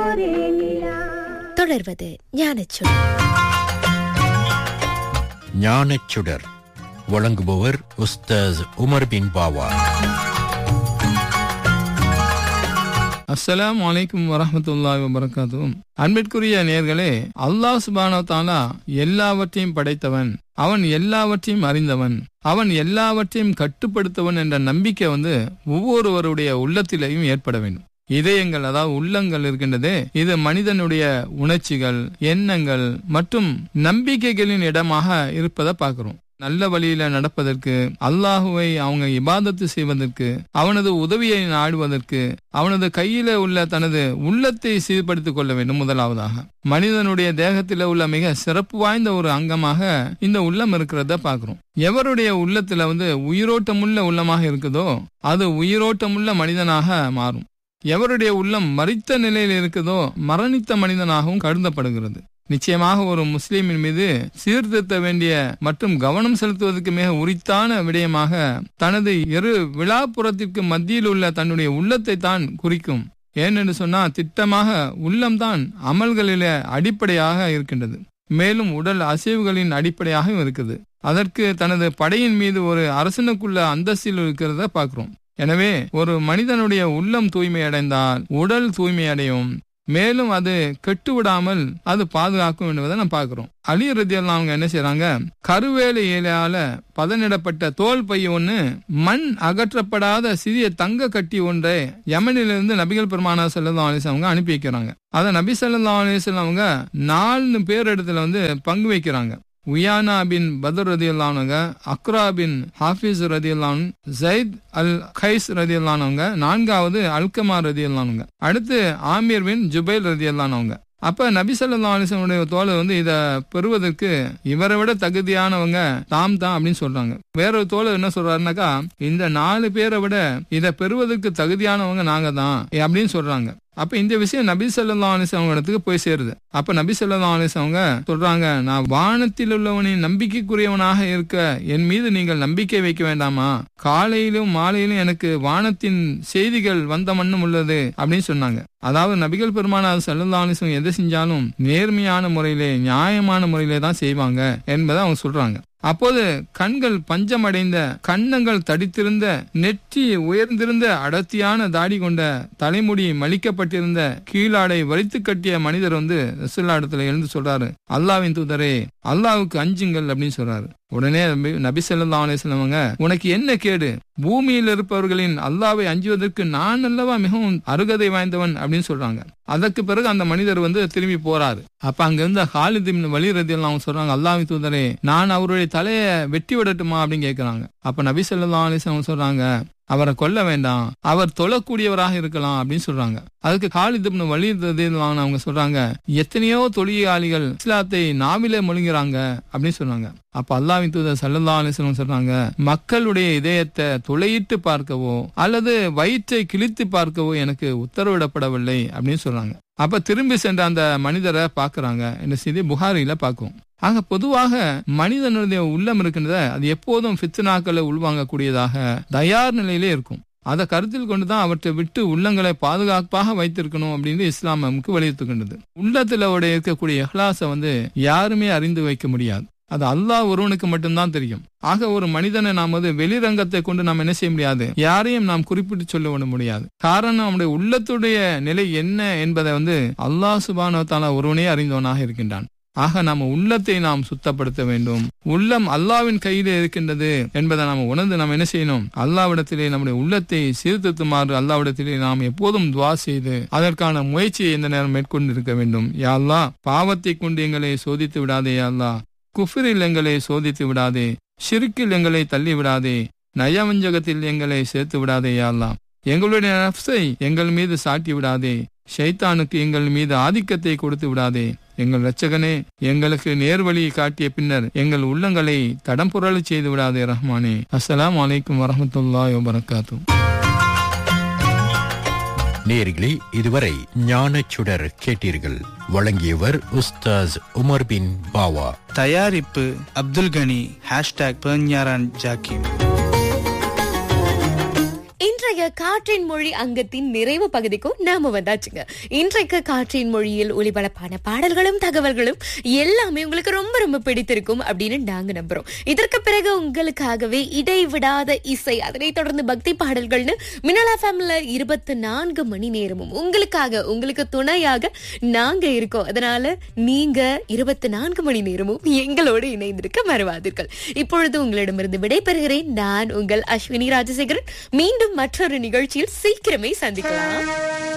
ஒரே நிலா தொடர்வது ஞானச்சுடர் ஞானச்சுடர் வழங்குபவர் உஸ்தாஸ் உமர் பின் பாவா அஸ்ஸலாமு அலைக்கும் வரஹ்மத்துல்லாஹி வபரகாத்துஹு அன்பிற்குரிய நேர்களே அல்லாஹ் சுப்ஹானஹு வ தஆலா எல்லாவற்றையும் படைத்தவன் அவன் எல்லாவற்றையும் அறிந்தவன் அவன் எல்லாவற்றையும் கட்டுப்படுத்தவன் என்ற நம்பிக்கை வந்து ஒவ்வொருவருடைய உள்ளத்திலேயும் ஏற்பட வேண்டும் இதயங்கள் அதாவது உள்ளங்கள் இருக்கின்றதே இது மனிதனுடைய உணர்ச்சிகள் எண்ணங்கள் மற்றும் நம்பிக்கைகளின் இடமாக இருப்பதை பார்க்கிறோம் நல்ல வழியில நடப்பதற்கு அல்லாஹுவை அவங்க இபாதத்து செய்வதற்கு அவனது உதவியை நாடுவதற்கு அவனது கையில உள்ள தனது உள்ளத்தை சீர்படுத்திக் கொள்ள வேண்டும் முதலாவதாக மனிதனுடைய தேகத்தில உள்ள மிக சிறப்பு வாய்ந்த ஒரு அங்கமாக இந்த உள்ளம் இருக்கிறத பாக்குறோம் எவருடைய உள்ளத்துல வந்து உயிரோட்டமுள்ள உள்ளமாக இருக்குதோ அது உயிரோட்டமுள்ள மனிதனாக மாறும் எவருடைய உள்ளம் மறித்த நிலையில் இருக்குதோ மரணித்த மனிதனாகவும் கருதப்படுகிறது நிச்சயமாக ஒரு முஸ்லீமின் மீது சீர்திருத்த வேண்டிய மற்றும் கவனம் செலுத்துவதற்கு மிக உரித்தான விடயமாக தனது இரு விழாப்புறத்திற்கு மத்தியில் உள்ள தன்னுடைய உள்ளத்தை தான் குறிக்கும் ஏனென்று சொன்னா திட்டமாக உள்ளம்தான் அமல்களில அடிப்படையாக இருக்கின்றது மேலும் உடல் அசைவுகளின் அடிப்படையாகவும் இருக்குது அதற்கு தனது படையின் மீது ஒரு அரசனுக்குள்ள அந்தஸ்தில் இருக்கிறத பார்க்கிறோம் எனவே ஒரு மனிதனுடைய உள்ளம் தூய்மை அடைந்தால் உடல் தூய்மை அடையும் மேலும் அது கெட்டு விடாமல் அது பாதுகாக்கும் என்பதை நம்ம பார்க்கிறோம் அலி ரத்தியெல்லாம் அவங்க என்ன செய்யறாங்க கருவேலை இலையால பதனிடப்பட்ட தோல் பை ஒண்ணு மண் அகற்றப்படாத சிறிய தங்க கட்டி ஒன்றை யமனிலிருந்து நபிகள் பெருமானா செல்லதா அலிஸ் அவங்க அனுப்பி வைக்கிறாங்க அதை நபி சல்லா அலிஸ்லாம் அவங்க நாலு பேர் இடத்துல வந்து பங்கு வைக்கிறாங்க உயானா பின் பதர் ரதி அல்லானவங்க அக்ரா பின் ஹாஃபிஸ் ரதி அல்லான் ஜயித் அல் கைஸ் ரதி அல்லானவங்க நான்காவது அல்கமா ரதி அல்லானவங்க அடுத்து ஆமீர் பின் ஜுபைல் ரதி அல்லானவங்க அப்ப நபி சொல்லா அலிசனுடைய தோழர் வந்து இத பெறுவதற்கு இவரை விட தகுதியானவங்க தாம் தான் அப்படின்னு சொல்றாங்க வேற ஒரு தோழர் என்ன சொல்றாருனாக்கா இந்த நாலு பேரை விட இத பெறுவதற்கு தகுதியானவங்க நாங்க தான் அப்படின்னு சொல்றாங்க அப்ப இந்த விஷயம் நபி சொல்லா அலிஸ் அவங்க இடத்துக்கு போய் சேருது அப்ப நபி சொல்லா அலிஸ் அவங்க சொல்றாங்க நான் வானத்தில் உள்ளவனின் நம்பிக்கைக்குரியவனாக இருக்க என் மீது நீங்கள் நம்பிக்கை வைக்க வேண்டாமா காலையிலும் மாலையிலும் எனக்கு வானத்தின் செய்திகள் வந்த மண்ணும் உள்ளது அப்படின்னு சொன்னாங்க அதாவது நபிகள் பெருமானார் சல்லா அலிஸ்லம் எதை செஞ்சாலும் நேர்மையான முறையிலே நியாயமான முறையிலே தான் செய்வாங்க என்பதை அவங்க சொல்றாங்க அப்போது கண்கள் பஞ்சமடைந்த கன்னங்கள் தடித்திருந்த நெற்றி உயர்ந்திருந்த அடர்த்தியான தாடி கொண்ட தலைமுடி மலிக்கப்பட்டிருந்த கீழாடை வலித்து கட்டிய மனிதர் வந்து ரசுல்லா இடத்துல எழுந்து சொல்றாரு அல்லாவின் தூதரே அல்லாவுக்கு அஞ்சுங்கள் அப்படின்னு சொல்றாரு உடனே நபி சொல்லா அலிஸ்லவங்க உனக்கு என்ன கேடு பூமியில் இருப்பவர்களின் அல்லாவை அஞ்சுவதற்கு நான் அல்லவா மிகவும் அருகதை வாய்ந்தவன் அப்படின்னு சொல்றாங்க அதற்கு பிறகு அந்த மனிதர் வந்து திரும்பி போறாரு அப்ப அங்க இருந்த ஹாலிதின் வழி ரதியெல்லாம் அவங்க சொல்றாங்க அல்லாவி தூதரே நான் அவருடைய தலைய வெட்டி விடட்டுமா அப்படின்னு கேட்கிறாங்க அப்ப நபி சொல்லா அலிஸ்லாம் சொல்றாங்க அவரை கொல்ல வேண்டாம் அவர் தொழக்கூடியவராக இருக்கலாம் அப்படின்னு சொல்றாங்க அதுக்கு காலிதுப்னு வழி அவங்க சொல்றாங்க எத்தனையோ தொழிலாளிகள் இஸ்லாத்தை நாவிலே மொழிங்கிறாங்க அப்படின்னு சொன்னாங்க அப்ப அல்லாவின் தூதர் சல்லல்லா அலிஸ்லாம் சொல்றாங்க மக்களுடைய இதயத்தை துளையிட்டு பார்க்கவோ அல்லது வயிற்றை கிழித்து பார்க்கவோ எனக்கு உத்தரவிடப்படவில்லை அப்படின்னு சொல்றாங்க அப்ப திரும்பி சென்ற அந்த மனிதரை பாக்குறாங்க இந்த செய்தி புகாரில பார்க்கும் ஆக பொதுவாக மனிதனுடைய உள்ளம் இருக்கின்றத அது எப்போதும் பித்னாக்களை உள்வாங்கக்கூடியதாக தயார் நிலையிலே இருக்கும் அதை கருத்தில் கொண்டுதான் அவற்றை விட்டு உள்ளங்களை பாதுகாப்பாக வைத்திருக்கணும் அப்படின்னு இஸ்லாம் நமக்கு வலியுறுத்துகின்றது உள்ளத்துல இருக்கக்கூடிய இஹ்லாசை வந்து யாருமே அறிந்து வைக்க முடியாது அது அல்லாஹ் ஒருவனுக்கு மட்டும்தான் தெரியும் ஆக ஒரு மனிதனை நாம் வந்து வெளிரங்கத்தை கொண்டு நாம் என்ன செய்ய முடியாது யாரையும் நாம் குறிப்பிட்டு சொல்ல விட முடியாது காரணம் நம்முடைய உள்ளத்துடைய நிலை என்ன என்பதை வந்து அல்லாஹ் சுபானோ தாலா ஒருவனே அறிந்தவனாக இருக்கின்றான் ஆக நம்ம உள்ளத்தை நாம் சுத்தப்படுத்த வேண்டும் உள்ளம் அல்லாவின் கையிலே இருக்கின்றது என்பதை நாம் உணர்ந்து நாம் என்ன செய்யணும் அல்லாவிடத்திலே நம்முடைய உள்ளத்தை சீர்திருத்துமாறு அல்லாவிடத்திலே நாம் எப்போதும் துவா செய்து அதற்கான முயற்சியை இந்த நேரம் மேற்கொண்டு இருக்க வேண்டும் யா அல்லா பாவத்தை கொண்டு எங்களை சோதித்து விடாதே யா அல்லா குஃபிரில் எங்களை சோதித்து விடாதே ஷிருக்கில் எங்களை தள்ளி விடாதே நயவஞ்சகத்தில் எங்களை சேர்த்து விடாதே யா அல்லா எங்களுடைய நப்சை எங்கள் மீது சாட்டி விடாதே ஷைத்தானுக்கு எங்கள் மீது ஆதிக்கத்தை கொடுத்து விடாதே எங்கள் இரட்சகனே எங்களுக்கு நேர்வழி காட்டிய பின்னர் எங்கள் உள்ளங்களை தடம் புரளச் செய்து விடாதே ரஹ்மானே அஸ்ஸலாம் வலைக்கும் வரமத்துல்லாஹி வபரகாத்து நேர்களே இதுவரை ஞானச்சுடர் கேட்டீர்கள் வழங்கியவர் உஸ்தாஸ் உமர் பின் பாவா தயாரிப்பு அப்துல் கனி ஹேஷ்டாக் பெர்ஞாரான் ஜாக்கிம் இன்றைய இன்றைய காற்றின் மொழி அங்கத்தின் நிறைவு பகுதிக்கும் நாம வந்தாச்சுங்க இன்றைக்கு காற்றின் மொழியில் ஒளிபரப்பான பாடல்களும் தகவல்களும் எல்லாமே உங்களுக்கு ரொம்ப ரொம்ப பிடித்திருக்கும் அப்படின்னு நாங்க நம்புறோம் இதற்கு பிறகு உங்களுக்காகவே இடைவிடாத இசை அதனைத் தொடர்ந்து பக்தி பாடல்கள்னு மினலா ஃபேமில இருபத்தி நான்கு மணி நேரமும் உங்களுக்காக உங்களுக்கு துணையாக நாங்க இருக்கோம் அதனால நீங்க இருபத்தி நான்கு மணி நேரமும் எங்களோடு இணைந்திருக்க மறவாதீர்கள் இப்பொழுது உங்களிடமிருந்து விடைபெறுகிறேன் நான் உங்கள் அஸ்வினி ராஜசேகரன் மீண்டும் மற்றொரு நிகழ்ச்சியில் சீக்கிரமே சந்திக்கலாம்